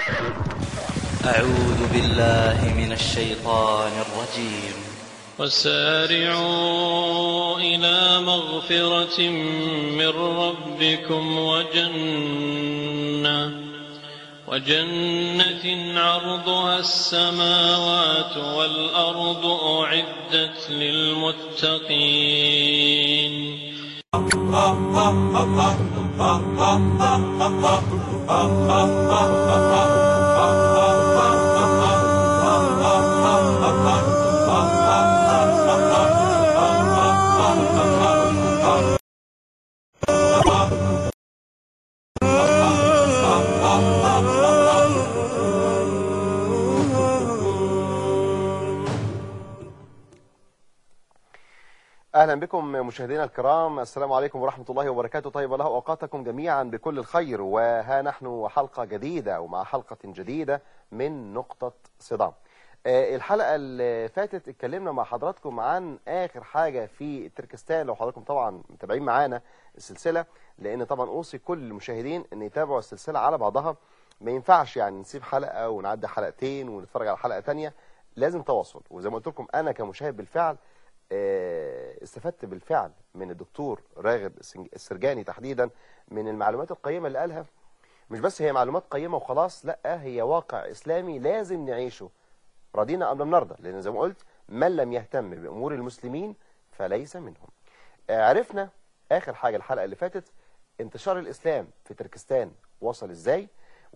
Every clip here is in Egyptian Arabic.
أعوذ بالله من الشيطان الرجيم وسارعوا إلى مغفرة من ربكم وجنة وجنة عرضها السماوات والأرض أعدت للمتقين اهلا بكم مشاهدينا الكرام السلام عليكم ورحمه الله وبركاته طيب الله اوقاتكم جميعا بكل الخير وها نحن حلقه جديده ومع حلقه جديده من نقطه صدام آه، الحلقه اللي فاتت اتكلمنا مع حضراتكم عن اخر حاجه في تركستان لو حضراتكم طبعا متابعين معانا السلسله لان طبعا اوصي كل المشاهدين ان يتابعوا السلسله على بعضها ما ينفعش يعني نسيب حلقه ونعدي حلقتين ونتفرج على حلقه تانية لازم تواصل وزي ما قلت لكم انا كمشاهد بالفعل آه، استفدت بالفعل من الدكتور راغب السنج- السرجاني تحديدا من المعلومات القيمة اللي قالها مش بس هي معلومات قيمة وخلاص لا هي واقع إسلامي لازم نعيشه رضينا أم لم نرضى لأن زي ما قلت من لم يهتم بأمور المسلمين فليس منهم آه، عرفنا آخر حاجة الحلقة اللي فاتت انتشار الإسلام في تركستان وصل إزاي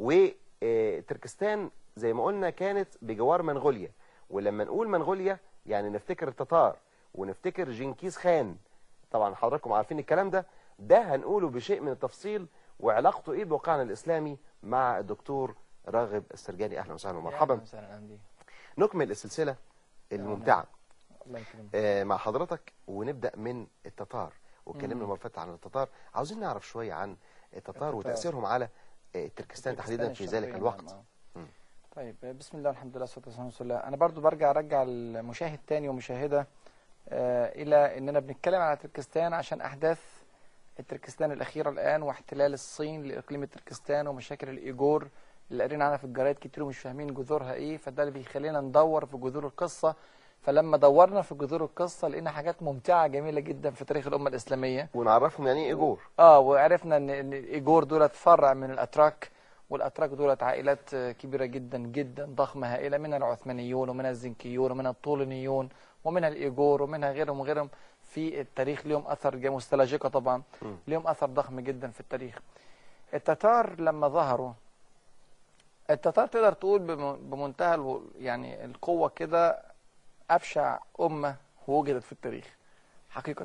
وتركستان زي ما قلنا كانت بجوار منغوليا ولما نقول منغوليا يعني نفتكر التتار ونفتكر جنكيز خان طبعا حضراتكم عارفين الكلام ده ده هنقوله بشيء من التفصيل وعلاقته ايه بواقعنا الاسلامي مع الدكتور راغب السرجاني اهلا وسهلا ومرحبا أهلاً وسهلاً أهلاً بيك. نكمل السلسله الممتعه الله يكرمك آه، مع حضرتك ونبدا من التتار واتكلمنا مم. المره اللي فاتت عن التتار عاوزين نعرف شويه عن التتار التتار. وتاثيرهم على آه، تركستان تحديدا في ذلك الشرقية، الوقت نعم، آه. مم. طيب بسم الله والحمد لله والصلاه والسلام على رسول الله انا برضو برجع ارجع المشاهد تاني ومشاهده آه الى اننا بنتكلم على تركستان عشان احداث التركستان الاخيره الان واحتلال الصين لاقليم تركستان ومشاكل الايجور اللي قارين عنها في الجرايد كتير ومش فاهمين جذورها ايه فده اللي بيخلينا ندور في جذور القصه فلما دورنا في جذور القصه لقينا حاجات ممتعه جميله جدا في تاريخ الامه الاسلاميه ونعرفهم يعني ايه ايجور اه وعرفنا ان ان الايجور دولت فرع من الاتراك والاتراك دولت عائلات آه، كبيره جدا جدا ضخمه هائله منها العثمانيون ومنها الزنكيون ومنها الطولونيون ومنها الايجور ومنها غيرهم وغيرهم في التاريخ ليهم اثر جا- والسلاجقه طبعا مم. ليهم اثر ضخم جدا في التاريخ التتار لما ظهروا التتار تقدر تقول بم- بمنتهى الو- يعني القوه كده ابشع امه وجدت في التاريخ حقيقه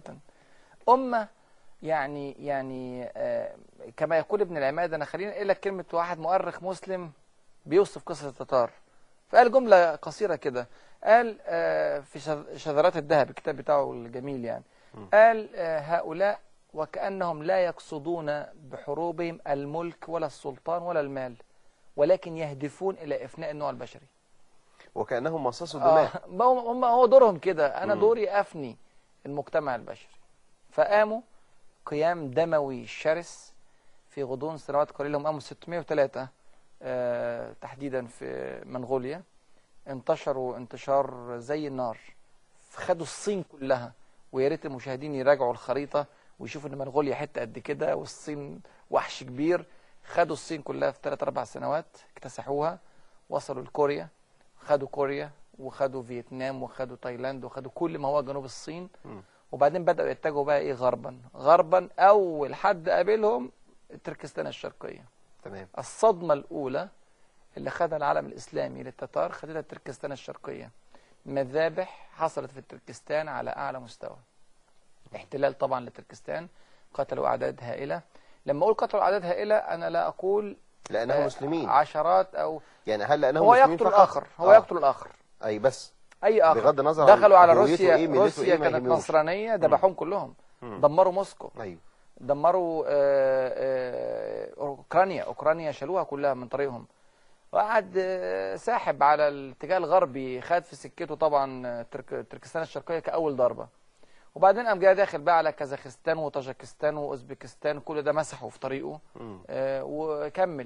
امه يعني يعني آه كما يقول ابن العماد انا خليني اقول لك كلمه واحد مؤرخ مسلم بيوصف قصه التتار فقال جمله قصيره كده قال آه في شذ- شذرات الذهب الكتاب بتاعه الجميل يعني مم. قال آه هؤلاء وكانهم لا يقصدون بحروبهم الملك ولا السلطان ولا المال ولكن يهدفون الى افناء النوع البشري وكانهم مصاص آه الدماء ما هم هم- هو دورهم كده انا مم. دوري افني المجتمع البشري فقاموا قيام دموي شرس في غضون سنوات قليله هم قاموا 603 آه تحديدا في منغوليا انتشروا انتشار زي النار خدوا الصين كلها ويا ريت المشاهدين يراجعوا الخريطه ويشوفوا ان منغوليا حته قد كده والصين وحش كبير خدوا الصين كلها في 3 4 سنوات اكتسحوها وصلوا لكوريا خدوا كوريا وخدوا فيتنام وخدوا تايلاند وخدوا كل ما هو جنوب الصين مم. وبعدين بدأوا يتجهوا بقى ايه غربا غربا اول حد قابلهم تركستان الشرقية تمام الصدمة الاولى اللي خدها العالم الاسلامي للتتار خدتها تركستان الشرقية مذابح حصلت في تركستان على اعلى مستوى احتلال طبعا لتركستان قتلوا اعداد هائلة لما اقول قتلوا اعداد هائلة انا لا اقول لانهم آه، مسلمين عشرات او يعني هل لانهم هو مسلمين يقتل فقط؟ الاخر هو آه. يقتل الاخر اي بس اي اخر بغض النظر عن دخلوا على هويته روسيا إيه، ملته روسيا إيه، ما كانت يهمهمش. نصرانيه ذبحوهم كلهم مم. دمروا موسكو ايوه دمروا آه، آه، اوكرانيا اوكرانيا شالوها كلها من طريقهم وقعد آه، ساحب على الاتجاه الغربي خد في سكته طبعا آه، ترك تركستان الشرقيه كاول ضربه وبعدين قام جاي داخل بقى على كازاخستان وطاجكستان واوزبكستان كل ده مسحه في طريقه مم. آه، وكمل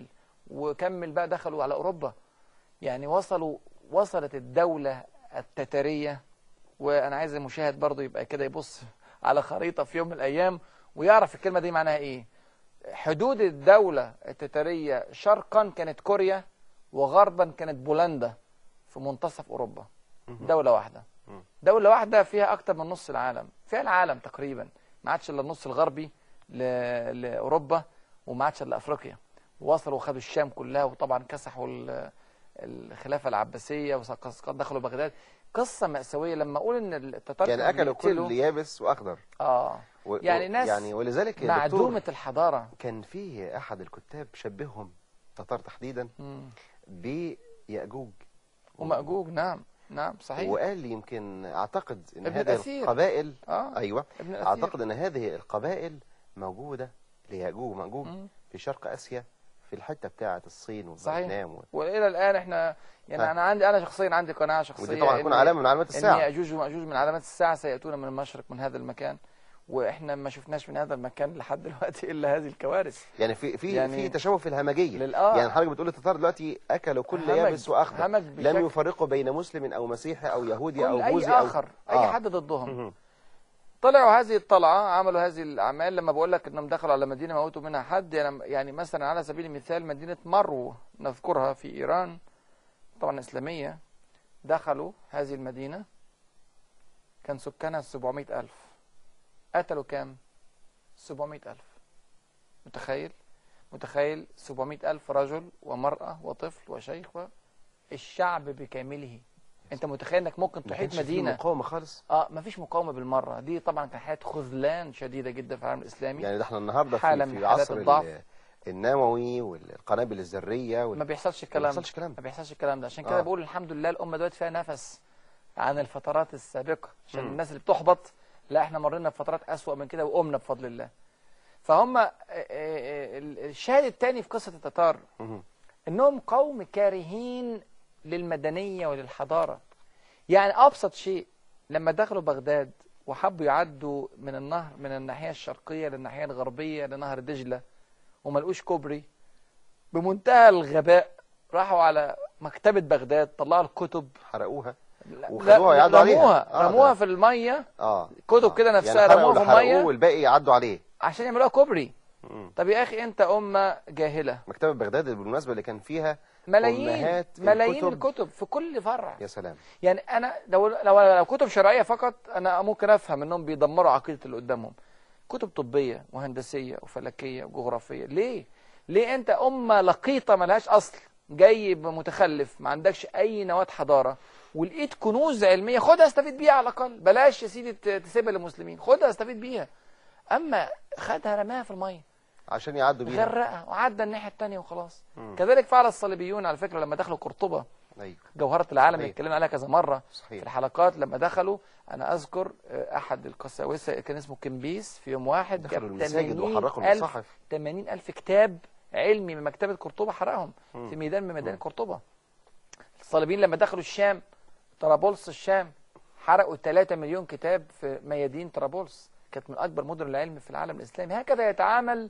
وكمل بقى دخلوا على اوروبا يعني وصلوا وصلت الدوله التتاريه وانا عايز المشاهد برضو يبقى كده يبص على خريطه في يوم من الايام ويعرف الكلمه دي معناها ايه حدود الدوله التتاريه شرقا كانت كوريا وغربا كانت بولندا في منتصف اوروبا دوله واحده دوله واحده فيها اكتر من نص العالم فيها العالم تقريبا ما عادش الا النص الغربي ل- لاوروبا وما عادش الا افريقيا وصلوا وخدوا الشام كلها وطبعا كسحوا ال- الخلافه العباسيه وسقط دخلوا بغداد قصه ماساويه لما اقول ان التتار يعني كانوا اكلوا بيقتلوا- كل يابس واخضر اه و... يعني و- ناس يعني ولذلك يا معدومه دكتور الحضاره كان فيه احد الكتاب شبههم تتار تحديدا مم. بيأجوج ومأجوج نعم نعم صحيح وقال لي يمكن اعتقد ان ابن هذه الأثير. القبائل اه ايوه ابن الأثير. اعتقد ان هذه القبائل موجوده ليأجوج ومأجوج مم. في شرق اسيا في الحته بتاعه الصين صحيح. وفيتنام و... والى الان احنا يعني ها. انا عندي انا شخصيا عندي قناعه شخصيه ودي طبعا تكون إن- علامه من علامات ان الساعه ياجوج وماجوج من علامات الساعه سياتون من المشرق من هذا المكان واحنا ما شفناش من هذا المكان لحد دلوقتي الا هذه الكوارث يعني في في يعني في تشابه في الهمجيه لل- آه. يعني حضرتك بتقول التتار دلوقتي اكلوا كل همج- يابس واخضر همج لم بشكل- يفرقوا بين مسلم او مسيحي او يهودي او كل اي بوذي او اخر اي آه. حد ضدهم مهم. طلعوا هذه الطلعه عملوا هذه الاعمال لما بقول لك انهم دخلوا على مدينه موتوا منها حد يعني يعني مثلا على سبيل المثال مدينه مرو نذكرها في ايران طبعا اسلاميه دخلوا هذه المدينه كان سكانها 700 ألف قتلوا كام 700 ألف متخيل متخيل 700 ألف رجل ومرأة وطفل وشيخ و... الشعب بكامله انت متخيل انك ممكن ما تحيط كانش فيه مدينه مقاومه خالص اه مفيش مقاومه بالمره دي طبعا كانت حياه خذلان شديده جدا في العالم الاسلامي يعني ده احنا النهارده حالة في, من في حالات عصر الضعف. ال- النووي والقنابل الذريه وال... ما بيحصلش الكلام ما بيحصلش كلام ما بيحصلش الكلام ده عشان كده آه. بقول الحمد لله الامه دلوقتي فيها نفس عن الفترات السابقه عشان مم. الناس اللي بتحبط لا احنا مرينا بفترات اسوأ من كده وقمنا بفضل الله فهم آه، آه، آه، الشاهد الثاني في قصه التتار مهم. انهم قوم كارهين للمدنيه وللحضاره يعني ابسط شيء لما دخلوا بغداد وحبوا يعدوا من النهر من الناحيه الشرقيه للناحيه الغربيه لنهر دجله وما لقوش كوبري بمنتهى الغباء راحوا على مكتبه بغداد طلعوا الكتب حرقوها لا- وخدوها لا، يعدوا عليها. رموها آه، رموها ده- في الميه اه كتب كده يعني نفسها حرقوا رموها في اللي حرقوه الميه والباقي يعدوا عليه عشان يعملوها كوبري مم. طب يا اخي انت امه جاهله مكتبه بغداد بالمناسبه اللي كان فيها ملايين أمهات ملايين الكتب. الكتب في كل فرع يا سلام يعني انا لو لو لو كتب شرعيه فقط انا ممكن افهم انهم بيدمروا عقيده اللي قدامهم كتب طبيه وهندسيه وفلكيه وجغرافيه ليه ليه انت امه لقيطه ملهاش اصل جاي متخلف ما عندكش اي نواه حضاره ولقيت كنوز علميه خدها استفيد بيها على الاقل بلاش يا سيدي ت- تسيبها للمسلمين خدها استفيد بيها اما خدها رماها في الميه عشان يعدوا بيها غرقها وعدى الناحيه الثانيه وخلاص مم. كذلك فعل الصليبيون على فكره لما دخلوا قرطبه ايوه جوهرة العالم اللي صحيح. اتكلمنا عليها كذا مرة في صحيح الحلقات لما دخلوا أنا أذكر آه، أحد القساوسة كان اسمه كمبيس في يوم واحد دخلوا جاب المساجد 80 وحرقوا ألف المصاحف 80 ألف كتاب علمي من مكتبة قرطبة حرقهم مم. في ميدان من ميدان مم. قرطبة الصليبيين لما دخلوا الشام طرابلس الشام حرقوا 3 مليون كتاب في ميادين طرابلس كانت من أكبر مدن العلم في العالم الإسلامي هكذا يتعامل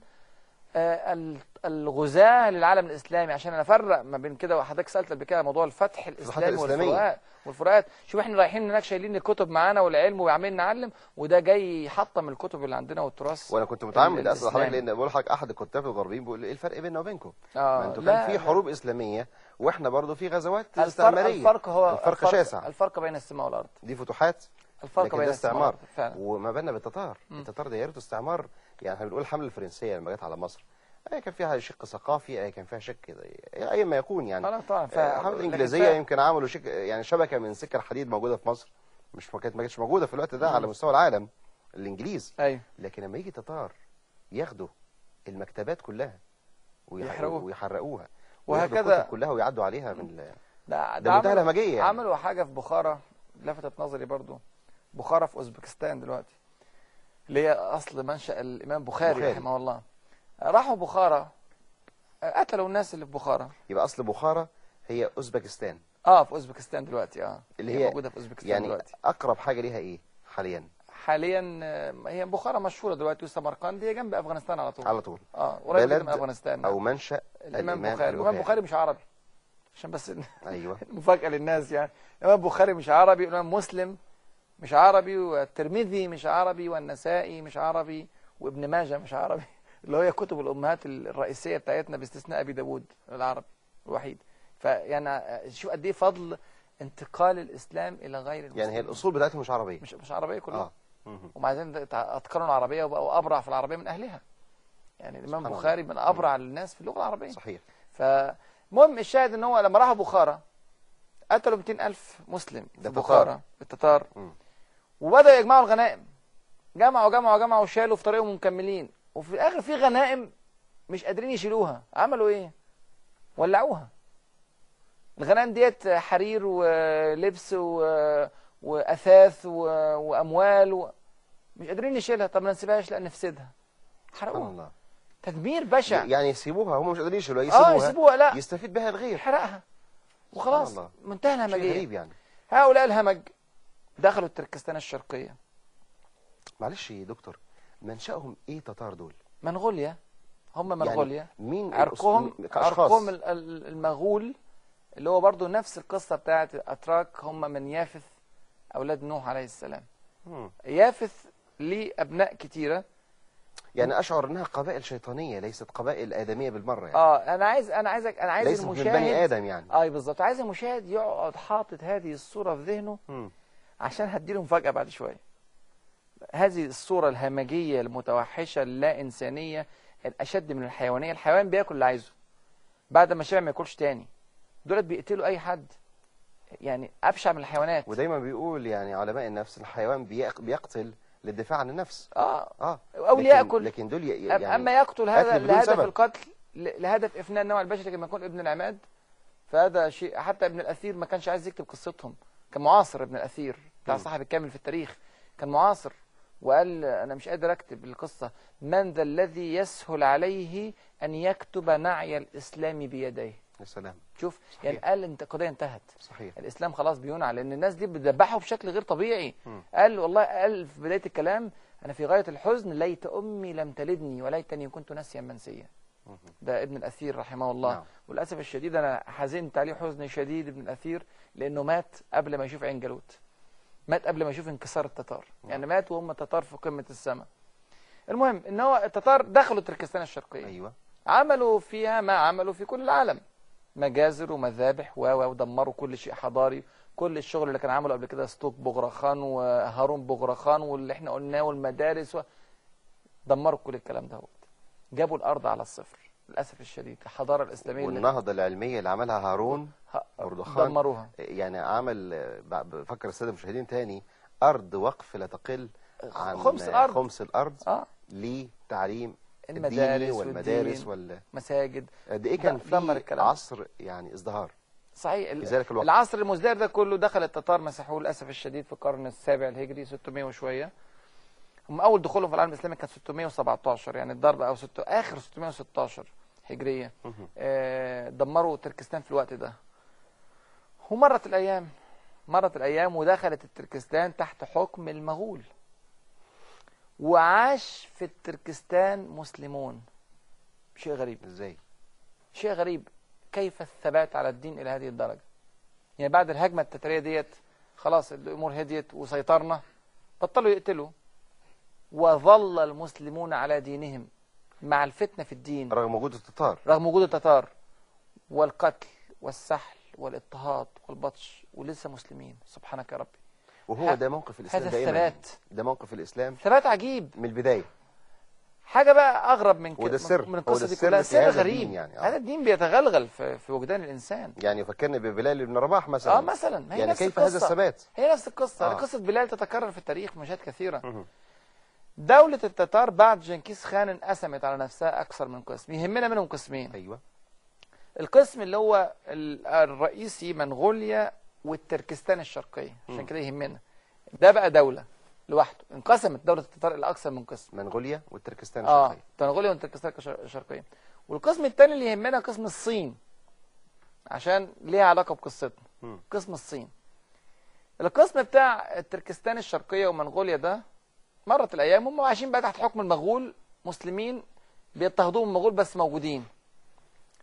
آه، ال- الغزاة للعالم الإسلامي عشان أنا أفرق ما بين كده وحضرتك سألت قبل كده موضوع الفتح الإسلامي الإسلامية. والفروقات والفروقات شوف احنا رايحين هناك شايلين الكتب معانا والعلم وعمالين نعلم وده جاي يحطم الكتب اللي عندنا والتراث وانا كنت متعمد ال- اسال حضرتك الإسلامي. لان بقول لحضرتك احد الكتاب الغربيين بيقول ايه الفرق بيننا وبينكم؟ آه ما انتوا لا، كان في لا. حروب اسلاميه واحنا برضو في غزوات الفرق, استعماريه الفرق هو الفرق شاسع. الفرق بين السماء والأرض دي فتوحات الفرق لكن بين ده السماء استعمار والأرض فعلا وما بالنا بالتتار مم. التتار ده يا ريته استعمار يعني احنا بنقول الحمله الفرنسيه لما جت على مصر هي كان فيها شق ثقافي هي كان فيها شق كده اي ما يكون يعني اه طبعا آه، فعلا. الحمله لكن الانجليزيه فعلا- يمكن عملوا شك يعني شبكه من سكر حديد موجوده في مصر مش ما كانت ما كانتش موجوده في الوقت ده على مستوى العالم الانجليز ايوه لكن لما يجي تتار ياخدوا المكتبات كلها ويح- يحرقوها. ويحرقوها وهكذا- وياخدوا الكتب كلها ويعدوا عليها من ال- ده, ده منتهى عملوا- الهمجيه يعني عملوا حاجة في بخارى لفتت نظري برضو بخارى في أوزبكستان دلوقتي اللي هي أصل منشأ الإمام بخاري, بخاري. رحمه الله راحوا بخارى قتلوا الناس اللي في بخارى يبقى اصل بخارى هي اوزبكستان اه في أوزبكستان دلوقتي اه اللي هي هي موجودة في أوزبكستان يعني دلوقتي اقرب حاجه ليها ايه حاليا حاليا آه، هي بخارى مشهورة دلوقتي وسمرقند هي جنب أفغانستان على طول على طول اه قريب جدا بلد من أفغانستان او نعم. منشا الامام الإمام البخاري الامام البخاري. البخاري مش عربي عشان بس ايوه مفاجاه للناس يعني الامام البخاري مش عربي الامام مسلم مش عربي والترمذي مش عربي والنسائي مش عربي وابن ماجه مش عربي اللي هي كتب الامهات الرئيسيه بتاعتنا باستثناء ابي داود العربي الوحيد فيعني شوف قد ايه فضل انتقال الاسلام الى غير المسلمين يعني هي الاصول بتاعتهم مش عربيه مش مش عربيه كلها اه مهم. وبعدين اتقنوا العربيه وبقوا ابرع في العربيه من اهلها يعني الامام سبحان البخاري الله. من ابرع الناس في اللغه العربيه صحيح فمهم الشاهد ان هو لما راحوا بخارى قتلوا 200 ألف مسلم في ده بخارى تتار. التتار مم. وبدأوا يجمعوا الغنائم جمعوا جمعوا جمعوا وشالوا في طريقهم ومكملين وفي الآخر في غنائم مش قادرين يشيلوها عملوا إيه؟ ولعوها الغنائم ديت حرير ولبس و... وأثاث و... وأموال و... مش قادرين نشيلها طب ما نسيبهاش لا نفسدها سبحان حرقوها الله تدمير بشع يعني يسيبوها هم مش قادرين يشيلوها اه يسيبوها يسيبوها لا يستفيد بها الغير يحرقها وخلاص الله. منتهى شيء الهمجية غريب يعني هؤلاء الهمج دخلوا تركستان الشرقية معلش يا دكتور منشأهم ايه تتار دول منغوليا هم منغوليا يعني مين عرقهم الأص- كأشخاص عرقهم ال- ال- المغول اللي هو برضو نفس القصة بتاعت الأتراك هم من يافث أولاد نوح عليه السلام مم. يافث ليه أبناء كتيرة يعني اشعر انها قبائل شيطانيه ليست قبائل ادميه بالمره يعني اه انا عايز انا عايزك انا عايز ليست من المشاهد بني ادم يعني اه بالظبط عايز المشاهد يقعد حاطط هذه الصورة في ذهنه مم. عشان هديله مفاجأة بعد شوية هذه الصورة الهمجية المتوحشة اللا إنسانية الأشد من الحيوانية الحيوان بياكل اللي عايزه بعد ما شبع ما ياكلش تاني دولت بيقتلوا أي حد يعني أبشع من الحيوانات ودايما بيقول يعني علماء النفس الحيوان بيق- بيقتل للدفاع عن النفس اه اه أو لكن- ليأكل لكن دول ي- أم- يعني أما يقتل هذا قتل بدون لهدف سبب. القتل ل- لهدف إفناء النوع البشري كما يكون ابن العماد فهذا شيء حتى ابن الأثير ما كانش عايز يكتب قصتهم كان معاصر ابن الأثير بتاع مم. صاحب الكامل في التاريخ كان معاصر وقال أنا مش قادر أكتب القصة من ذا الذي يسهل عليه أن يكتب نعي الإسلام بيديه يا سلام شوف صحيح. يعني قال انت القضية انتهت صحيح الإسلام خلاص بينعى لأن الناس دي بتذبحه بشكل غير طبيعي مم. قال والله قال في بداية الكلام أنا في غاية الحزن ليت أمي لم تلدني وليتني كنت ناسيا منسيا مم. ده ابن الأثير رحمه الله نعم. وللأسف الشديد أنا حزنت عليه حزن شديد ابن الأثير لأنه مات قبل ما يشوف عين جالوت مات قبل ما يشوف انكسار التتار يعني مات وهم التتار في قمة السماء المهم ان هو التتار دخلوا تركستان الشرقية ايوه عملوا فيها ما عملوا في كل العالم مجازر ومذابح و و ودمروا كل شيء حضاري كل الشغل اللي كان عمله قبل كده ستوك بغرخان وهارون بغرخان واللي احنا قلناه والمدارس و... دمروا كل الكلام ده جابوا الارض على الصفر للاسف الشديد الحضاره الاسلاميه اللي والنهضه العلميه اللي عملها هارون ه- بردخان دمروها يعني عمل آه، ب- بفكر الساده المشاهدين تاني ارض وقف لا تقل عن خمس الأرض. خمس الارض اه لتعليم المدارس الديني والمدارس والدين. وال مساجد قد ايه كان د- دمر في الكلام. عصر يعني ازدهار صحيح ال- في ذلك الوقت. العصر المزدهر ده كله دخل التتار مسحوه للاسف الشديد في القرن السابع الهجري 600 وشويه هم اول دخولهم في العالم الاسلامي كان 617 يعني الضرب او ست... اخر 616 هجريه مهم. آه دمروا تركستان في الوقت ده ومرت الايام مرت الايام ودخلت التركستان تحت حكم المغول وعاش في التركستان مسلمون شيء غريب ازاي شيء غريب كيف الثبات على الدين إلى هذه الدرجة يعني بعد الهجمة التتارية ديت خلاص الأمور هديت وسيطرنا بطلوا يقتلوا وظل المسلمون على دينهم مع الفتنة في الدين رغم وجود التتار رغم وجود التتار والقتل والسحل والاضطهاد والبطش ولسه مسلمين سبحانك يا ربي وهو ه- ده موقف الاسلام هذا دائما الثبات ده موقف الاسلام ثبات عجيب من البدايه حاجة بقى أغرب من كده وده السر. من هو القصة ده دي السر كلها في سر هذا غريب الدين يعني. آه. هذا الدين بيتغلغل في, في وجدان الإنسان يعني فكرني ببلال بن رباح مثلا اه مثلا ما هي يعني نفس كيف القصة. هذا الثبات هي نفس القصة آه. آه. قصة بلال تتكرر في التاريخ في مشاهد كثيرة مهم. دولة التتار بعد جنكيز خان انقسمت على نفسها أكثر من قسم يهمنا منهم قسمين ايوه القسم اللي هو ال- الرئيسي منغوليا والتركستان الشرقية عشان كده يهمنا ده بقى دولة لوحده انقسمت دولة التتار إلى أكثر من قسم منغوليا والتركستان اه الشرقيه منغوليا والتركستان الش- الشرقية والقسم الثاني اللي يهمنا قسم الصين عشان ليها علاقة بقصتنا مم. قسم الصين القسم بتاع التركستان الشرقية ومنغوليا ده مرت الأيام هم عايشين بقى تحت حكم المغول مسلمين بيضطهدوهم المغول بس موجودين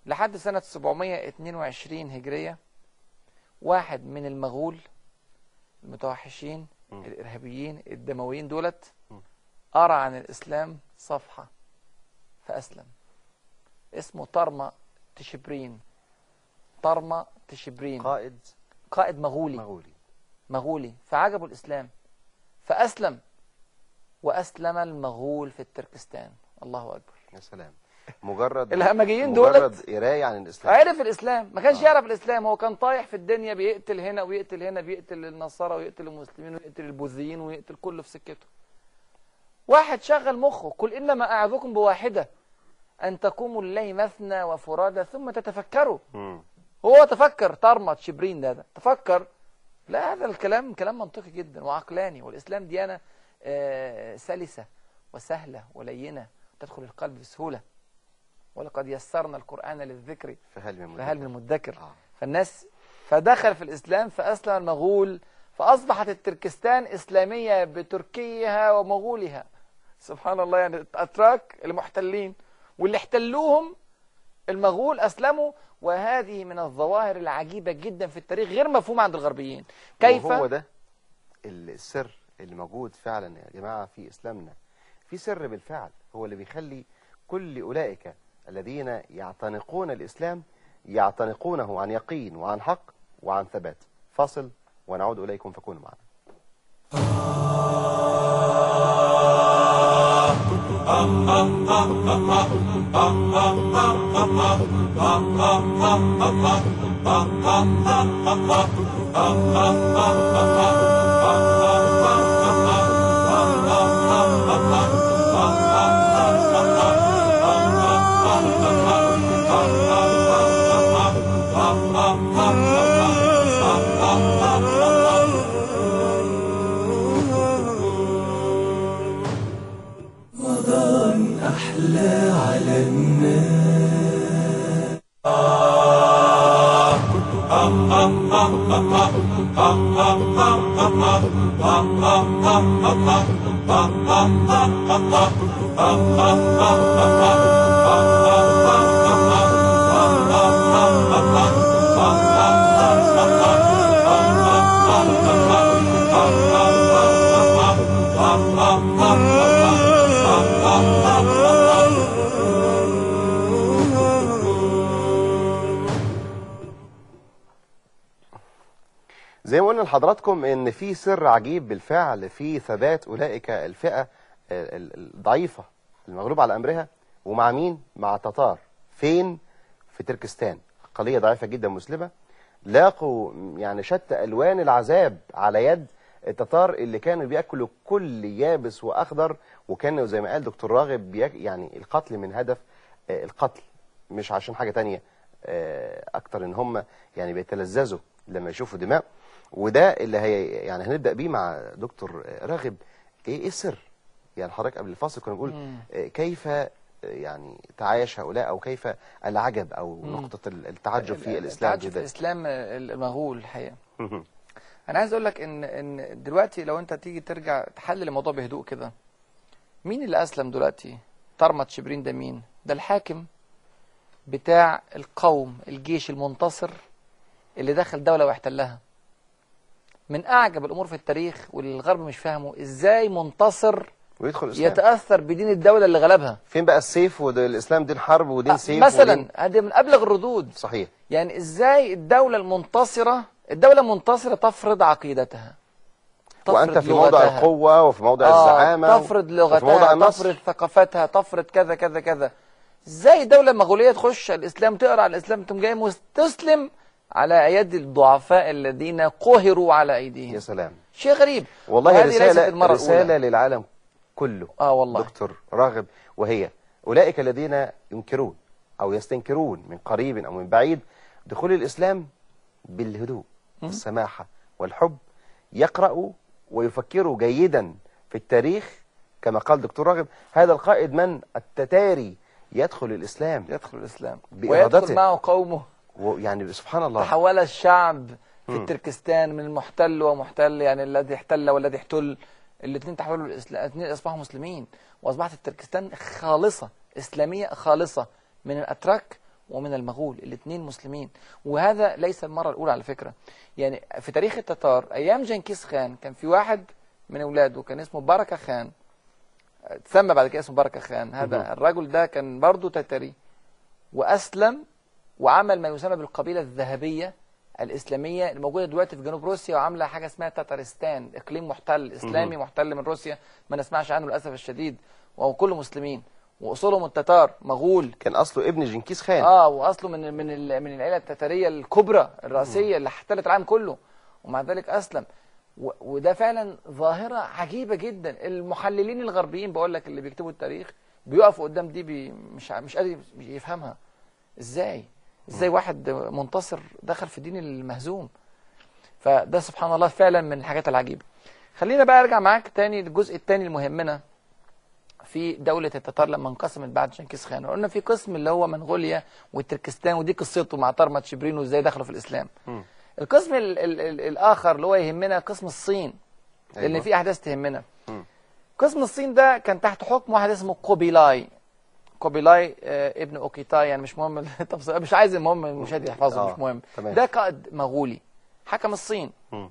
لحد سنة 722 هجرية واحد من المغول المتوحشين مم. الإرهابيين الدمويين دولت مم. قرأ عن الإسلام صفحة فأسلم اسمه طرمة تشبرين طرمة تشبرين قائد قائد مغولي مغولي مغولي فعجبه الإسلام فأسلم وأسلم المغول في التركستان الله أكبر يا سلام مجرد الهمجيين مجرد دولت قرايه عن الاسلام عرف الإسلام ما كانش آه. يعرف الإسلام هو كان طايح في الدنيا بيقتل هنا ويقتل هنا بيقتل النصارى ويقتل المسلمين ويقتل البوذيين ويقتل كله في سكته واحد شغل مخه قل إنما أعظكم بواحدة أن تقوموا لله مثنى وفرادى ثم تتفكروا مم. هو تفكر طرمت شبرين ده, ده تفكر لا هذا الكلام كلام منطقي جدا وعقلاني والإسلام ديانة آه، سلسة وسهلة ولينة تدخل القلب بسهولة ولقد يسرنا القرآن للذكر فهل من فهل مدكر؟ من مدكر آه. فالناس فدخل في الإسلام فأسلم المغول فأصبحت التركستان إسلامية بتركيها ومغولها سبحان الله يعني الأتراك المحتلين واللي احتلوهم المغول أسلموا وهذه من الظواهر العجيبة جدا في التاريخ غير مفهومة عند الغربيين كيف وهو ده السر اللي موجود فعلا يا جماعة في إسلامنا في سر بالفعل هو اللي بيخلي كل أولئك الذين يعتنقون الإسلام يعتنقونه عن يقين وعن حق وعن ثبات فاصل ونعود إليكم فكونوا معنا زي ما قلنا لحضراتكم ان في سر عجيب بالفعل في ثبات اولئك الفئه ال- ال- الضعيفه المغلوب على امرها ومع مين؟ مع التتار فين؟ في تركستان قضيه ضعيفه جدا مسلمه لاقوا يعني شتى الوان العذاب على يد التتار اللي كانوا بياكلوا كل يابس واخضر وكانوا زي ما قال دكتور راغب بياك يعني القتل من هدف آه، القتل مش عشان حاجه تانية آه، اكتر ان هم يعني بيتلذذوا لما يشوفوا دماء وده اللي هي يعني هنبدا بيه مع دكتور راغب ايه ايه السر يعني حضرتك قبل الفاصل كنا بنقول مم. آه، كيف آه، يعني تعايش هؤلاء او كيف العجب او مم. نقطه التعجب في الاسلام التعجب في جدا الإسلام المغول الحقيقة انا عايز اقول لك ان ان دلوقتي لو انت تيجي ترجع تحلل الموضوع بهدوء كده مين اللي اسلم دلوقتي طرمت شبرين ده مين ده الحاكم بتاع القوم الجيش المنتصر اللي دخل دولة واحتلها من اعجب الامور في التاريخ واللي الغرب مش فاهمه ازاي منتصر ويدخل الاسلام يتاثر بدين الدولة اللي غلبها فين بقى السيف والاسلام دين حرب ودين سيف مثلا ودين... هذه من ابلغ الردود صحيح يعني ازاي الدولة المنتصرة الدولة المنتصرة تفرض عقيدتها وانت في موضع لغتها. القوه وفي موضع آه الزعامه تفرض وفي موضع لغتها النصر تفرض ثقافتها تفرض كذا كذا كذا ازاي دولة مغولية تخش على الاسلام تقرا على الاسلام تقوم جاي مس- تسلم على ايدي الضعفاء الذين قهروا على يا ايديهم سلام شيء غريب والله وهذه ليست رساله المرة رساله الأولى. للعالم كله اه والله دكتور راغب وهي أولئك الذين ينكرون أو يستنكرون من قريب أو من بعيد دخول الإسلام بالهدوء والسماحة والحب يقرأوا ويفكروا جيدا في التاريخ كما قال دكتور راغب هذا القائد من التتاري يدخل الإسلام يدخل الاسلام بإرادته. ويدخل معه قومه ويعني سبحان الله تحول الشعب في مم. التركستان من المحتل ومحتل يعني الذي احتل والذي احتل الاثنين تحولوا الاسلام الاثنين اصبحوا مسلمين واصبحت التركستان خالصه اسلاميه خالصه من الاتراك ومن المغول الاثنين مسلمين وهذا ليس المرة الأولى على فكرة يعني في تاريخ التتار أيام جنكيز خان كان في واحد من أولاده كان اسمه بركة خان تسمى بعد كده اسمه بركة خان هذا الرجل ده كان برضه تتري وأسلم وعمل ما يسمى بالقبيلة الذهبية الإسلامية الموجودة دلوقتي في جنوب روسيا وعاملة حاجة اسمها تتارستان إقليم محتل إسلامي محتل من روسيا ما نسمعش عنه للأسف الشديد وهو كله مسلمين وأصولهم التتار مغول كان اصله ابن جنكيز خان اه واصله من من ال- من العيله التتاريه الكبرى الرئاسيه اللي احتلت العالم كله ومع ذلك اسلم و- وده فعلا ظاهره عجيبه جدا المحللين الغربيين بقول لك اللي بيكتبوا التاريخ بيقفوا قدام دي بي مش ع- مش قادر يفهمها ازاي ازاي واحد منتصر دخل في دين المهزوم فده سبحان الله فعلا من الحاجات العجيبه خلينا بقى ارجع معاك تاني للجزء الثاني المهمنا في دولة التتار لما انقسمت بعد جنكيز خان قلنا في قسم اللي هو منغوليا والتركستان ودي قصته مع طرمت شبرين وازاي دخلوا في الإسلام مم. القسم ال ال ال الآخر اللي هو يهمنا قسم الصين لأن أيوة. في أحداث تهمنا مم. قسم الصين ده كان تحت حكم واحد اسمه كوبيلاي كوبيلاي آه ابن اوكيتاي يعني مش مهم التفاصيل مش عايز المهم المشاهد يحفظه آه، مش مهم تمام. ده قائد مغولي حكم الصين مم.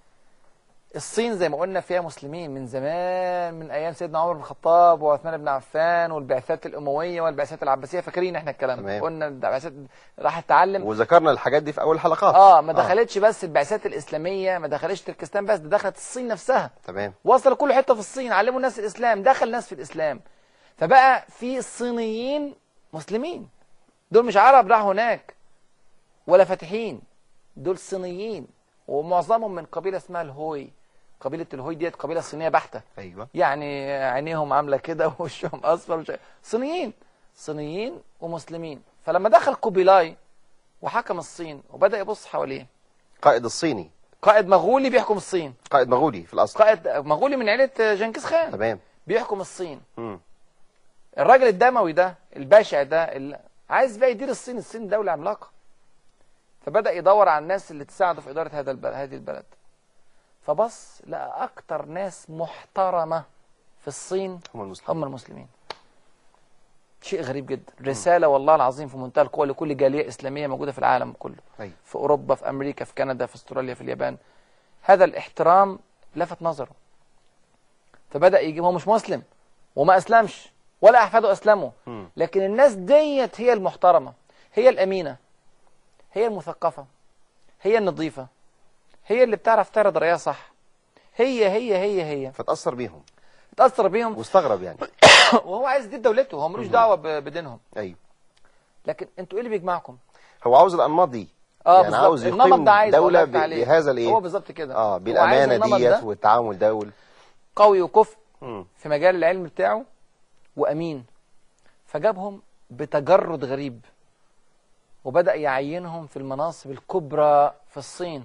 الصين زي ما قلنا فيها مسلمين من زمان من ايام سيدنا عمر بن الخطاب وعثمان بن عفان والبعثات الامويه والبعثات العباسيه فاكرين احنا الكلام تمام. قلنا البعثات راح تتعلم وذكرنا الحاجات دي في اول الحلقات اه ما دخلتش بس البعثات الاسلاميه ما دخلتش تركستان بس ده دخلت الصين نفسها تمام وصل كل حته في الصين علموا الناس الاسلام دخل ناس في الاسلام فبقى في صينيين مسلمين دول مش عرب راحوا هناك ولا فاتحين دول صينيين ومعظمهم من قبيله اسمها الهوي قبيله الهوي ديت قبيله صينيه بحته ايوه يعني عينيهم عامله كده ووشهم اصفر مش صينيين صينيين ومسلمين فلما دخل كوبيلاي وحكم الصين وبدا يبص حواليه قائد الصيني قائد مغولي بيحكم الصين قائد مغولي في الاصل قائد مغولي من عيله جنكيز خان تمام بيحكم الصين مم. الراجل الدموي ده الباشع ده اللي عايز بقى يدير الصين الصين دولة عملاقة فبدأ يدور على الناس اللي تساعده في إدارة هذا البلد هذه البلد فبص لقى أكتر ناس محترمة في الصين هم المسلمين هم المسلمين شيء غريب جدا رسالة والله العظيم في منتهى القوة لكل جالية إسلامية موجودة في العالم كله أيوة. في أوروبا في أمريكا في كندا في استراليا في اليابان هذا الاحترام لفت نظره فبدأ يجيب هو مش مسلم وما أسلمش ولا أحفاده أسلموا مم. لكن الناس ديت هي المحترمة هي الأمينة هي المثقفة هي النظيفة هي اللي بتعرف تعرض رأيها صح هي هي هي هي فتاثر بيهم تأثر بيهم واستغرب يعني وهو عايز يدير دولته هو ملوش دعوة ب- بدينهم ايوه لكن انتوا ايه اللي بيجمعكم هو عاوز الانماط دي اه يعني بالظبط. عاوز النمط يقيم ده عايز أقول دوله لك ب- عليه. بهذا الايه هو بالظبط كده اه هو عايز بالامانه النمط ديت ده والتعامل دول قوي وكفء مم. في مجال العلم بتاعه وامين فجابهم بتجرد غريب وبدأ يعينهم في المناصب الكبرى في الصين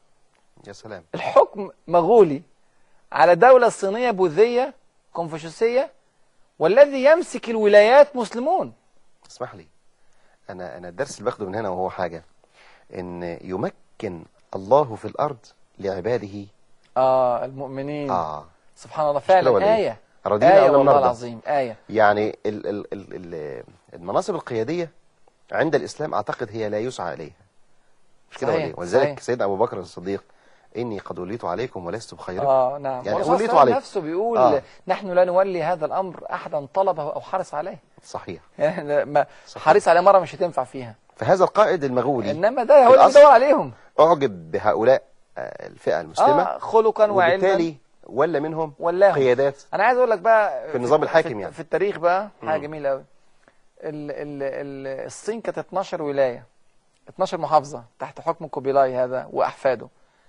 يا سلام الحكم مغولي على دولة صينية بوذية كونفوشيوسية والذي يمسك الولايات مسلمون اسمح لي انا انا الدرس اللي باخده من هنا وهو حاجه ان يمكن الله في الارض لعباده اه المؤمنين اه سبحان الله كده فعلا ولا إيه؟ آية رضينا آية أو لم والله نرضى؟ العظيم آية يعني ال ال ال ال المناصب القياديه عند الاسلام اعتقد هي لا يسعى اليها مش كده ولا صحيح، ايه ولذلك صحيح. سيدنا ابو بكر الصديق اني قد وليت عليكم ولست بخيركم اه نعم يعني والرسول وليتوا صلى الله عليه عليه. نفسه بيقول آه. نحن لا نولي هذا الأمر أحدا طلبه أو حرص عليه صحيح يعني ما صحيح. حريص عليه مرة مش هتنفع فيها فهي القائد المغولي إنما ده هو اللي الأصل- بيدور عليهم اعجب بهؤلاء آه، الفئه المسلمه اه خلقا وعلما وبالتالي ولا منهم ولاهم قيادات انا عايز اقول لك بقى في النظام الحاكم في يعني. في التاريخ بقى حاجه مم. جميله قوي ال ال ال الصين كانت 12 ولايه 12 محافظه تحت حكم كوبيلاي هذا واحفاده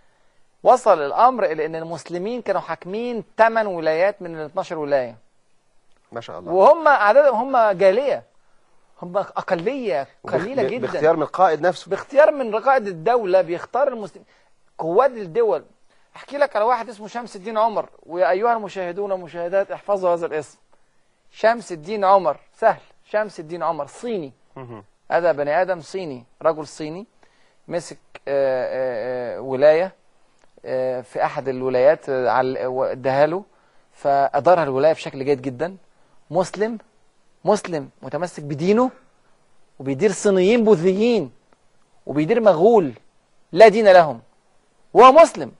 وصل الامر الى ان المسلمين كانوا حاكمين 8 ولايات من ال 12 ولايه ما شاء الله وهم عددهم هم جاليه هم اقليه قليله وباخ- جدا باختيار من القائد نفسه باختيار من رقائد الدولة بيختار المسلمين قواد الدول احكي لك على واحد اسمه شمس الدين عمر ويا ايها المشاهدون والمشاهدات احفظوا هذا الاسم شمس الدين عمر سهل شمس الدين عمر صيني مهم. هذا بني ادم صيني رجل صيني مسك آه، آه، آه، ولايه آه، في احد الولايات آه، على اداها له فادارها الولايه بشكل جيد جدا مسلم مسلم متمسك بدينه وبيدير صينيين بوذيين وبيدير مغول لا دين لهم وهو مسلم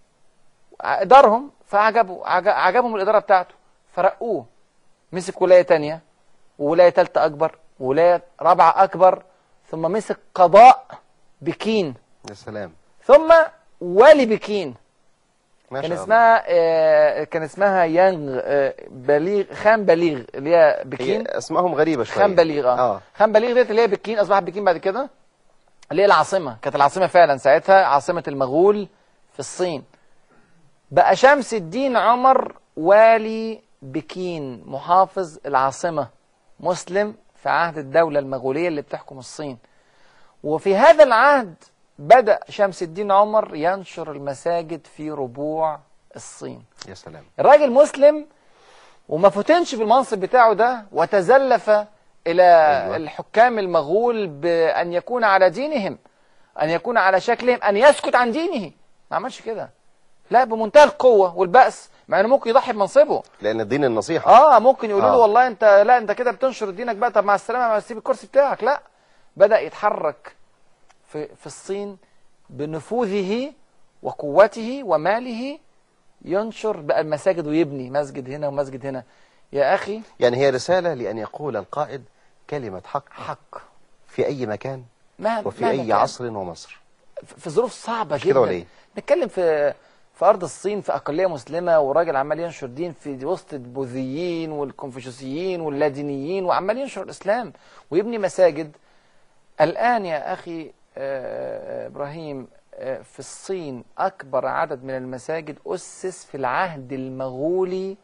ادارهم فعجبوا عج- عجبهم الاداره بتاعته فرقوه مسك ولايه تانية وولايه ثالثه اكبر وولايه رابعه اكبر ثم مسك قضاء بكين يا سلام ثم والي بكين ما كان شاء الله اسمها آه، كان اسمها يانغ آه، بليغ خان بليغ اللي هي بكين هي اسمائهم غريبة شوية خان بليغ اه, اه خان بليغ ديت اللي هي بكين اصبحت بكين بعد كده اللي هي العاصمه كانت العاصمه فعلا ساعتها عاصمه المغول في الصين بقى شمس الدين عمر والي بكين محافظ العاصمه مسلم في عهد الدوله المغوليه اللي بتحكم الصين وفي هذا العهد بدأ شمس الدين عمر ينشر المساجد في ربوع الصين يا سلام الراجل مسلم وما فتنش في المنصب بتاعه ده وتزلف إلى أيوة. الحكام المغول بأن يكون على دينهم أن يكون على شكلهم أن يسكت عن دينه ما عملش كده لا بمنتهى القوة والبأس مع أنه ممكن يضحي بمنصبه لأن الدين النصيحة اه ممكن يقولوا له آه. والله انت لا انت كده بتنشر دينك بقى طب مع السلامه ما تسيب الكرسي بتاعك لا بدا يتحرك في في الصين بنفوذه وقوته وماله ينشر بقى المساجد ويبني مسجد هنا ومسجد هنا يا اخي يعني هي رسالة لأن يقول القائد كلمة حق حق في أي مكان ما وفي مهما أي كان. عصر ومصر في ظروف صعبه مش جدا كده ولا إيه؟ نتكلم في في ارض الصين في اقليه مسلمه وراجل عمال ينشر دين في وسط البوذيين والكونفوشيوسيين واللادينيين وعمال ينشر الاسلام ويبني مساجد الان يا اخي آه، ابراهيم آه، في الصين اكبر عدد من المساجد اسس في العهد المغولي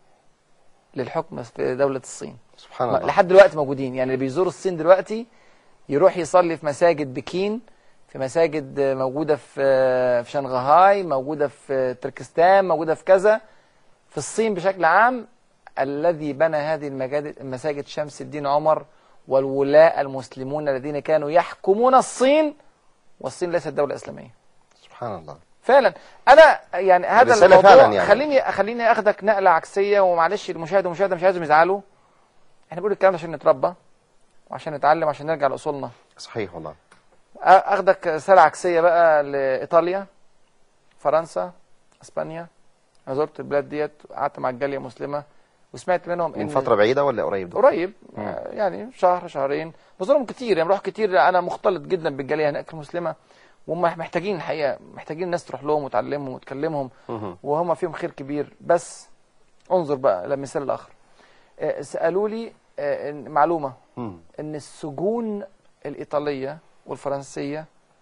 للحكم في دوله الصين سبحان الله لحد دلوقتي موجودين يعني اللي بيزور الصين دلوقتي يروح يصلي في مساجد بكين في مساجد موجودة في في شنغهاي موجودة في تركستان موجودة في كذا في الصين بشكل عام الذي بنى هذه المجاد- المساجد شمس الدين عمر والولاء المسلمون الذين كانوا يحكمون الصين والصين ليست دولة إسلامية سبحان الله فعلا انا يعني هذا رسالة الموضوع فعلا يعني. خليني خليني اخدك نقله عكسيه ومعلش المشاهد والمشاهده مش عايزهم يزعلوا احنا بنقول الكلام ده عشان نتربى وعشان نتعلم عشان نرجع لاصولنا صحيح والله أ- اخدك رساله عكسيه بقى لايطاليا فرنسا اسبانيا انا زرت البلاد ديت قعدت مع الجاليه مسلمه وسمعت منهم من ان فترة بعيدة ولا قريب ده؟ قريب آه، يعني شهر شهرين بزورهم كتير يعني بروح كتير انا مختلط جدا بالجاليه هناك المسلمه وهم محتاجين الحقيقه محتاجين الناس تروح لهم وتعلمهم وتكلمهم مهم. وهم فيهم خير كبير بس انظر بقى للمثال الاخر آه، سالوا لي آه، إن- معلومه مم. ان السجون الايطاليه والفرنسيه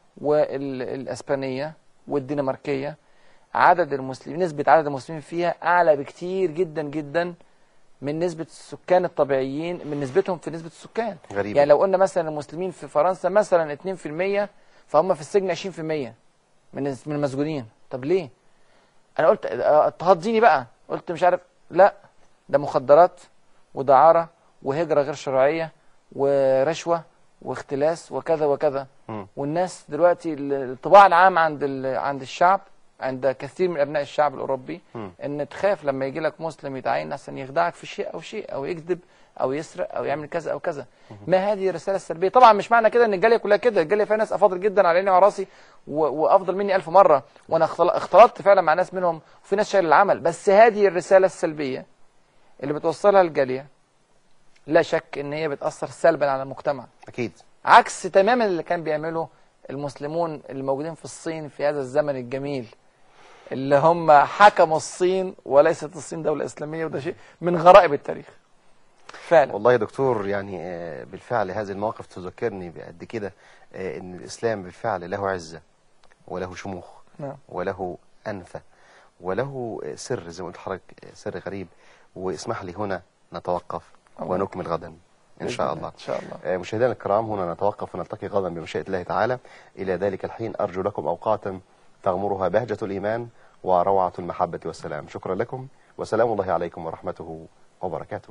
والاسبانيه والدنماركيه عدد المسلمين نسبه عدد المسلمين فيها اعلى بكتير جدا جدا من نسبه السكان الطبيعيين من نسبتهم في نسبه السكان غريب يعني لو قلنا مثلا المسلمين في فرنسا مثلا 2% فهم في السجن 20% من من المسجونين طب ليه انا قلت آه، اضطهاد ديني بقى قلت مش عارف لا ده مخدرات ودعاره وهجره غير شرعيه ورشوه واختلاس وكذا وكذا مم. والناس دلوقتي ال- الطباع العام عند ال- عند الشعب عند كثير من ابناء الشعب الاوروبي مم. ان تخاف لما يجي لك مسلم يتعين احسن يخدعك في شيء او شيء او يكذب او يسرق او يعمل كذا او كذا ما هذه الرساله السلبيه طبعا مش معنى كده ان الجاليه كلها كده الجاليه فيها ناس افاضل جدا على عيني وعلى راسي و- وافضل مني ألف مره وانا اختل- اختلطت فعلا مع ناس منهم وفي ناس شايل العمل بس هذه الرساله السلبيه اللي بتوصلها الجاليه لا شك ان هي بتاثر سلبا على المجتمع أكيد عكس تماما اللي كان بيعمله المسلمون الموجودين في الصين في هذا الزمن الجميل اللي هم حكموا الصين وليست الصين دولة إسلامية وده شيء من غرائب التاريخ فعلا والله يا دكتور يعني آه، بالفعل هذه المواقف تذكرني بقد كده آه، ان الاسلام بالفعل له عزه وله شموخ نعم. وله انفه وله آه، سر زي ما قلت لحضرتك آه، سر غريب واسمح لي هنا نتوقف الله. ونكمل غدا ان شاء بإذن الله إن شاء الله آه، مشاهدينا الكرام هنا نتوقف ونلتقي غدا بمشيئة الله تعالى إلى ذلك الحين أرجو لكم أوقاتا تغمرها بهجة الإيمان وروعة المحبة والسلام شكرا لكم وسلام الله عليكم ورحمته وبركاته